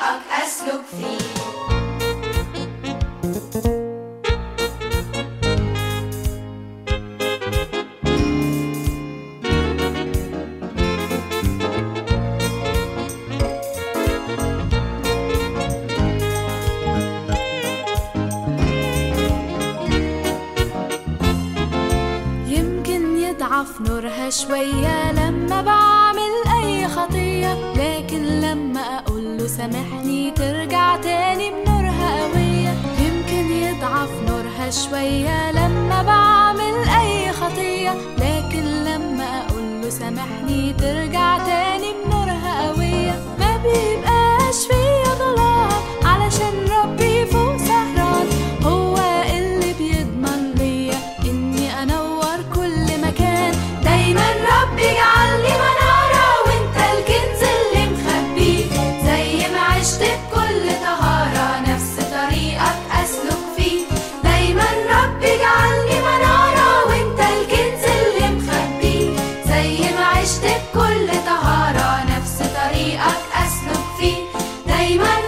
طريقك أسلك فيه يمكن يضعف نورها شوية لما بعمل أي خطية لكن لما أقول له سامحني ترجع تاني بنورها قوية يمكن يضعف نورها شوية لما بعمل أي خطية لكن لما أقول له سامحني ترجع تاني بنورها قوية ما بيبقاش فيا ضلال علشان ربي فوق سهران هو اللي بيضمن ليا إني أنور كل مكان دايما رب اجعلني منارة وانت الكنز اللي مخبيه زي ما عشت بكل طهارة نفس طريقك أسلك فيه دايما رب اجعلني منارة وانت الكنز اللي مخبيه زي ما عشت بكل طهارة نفس طريقك أسلك فيه دايما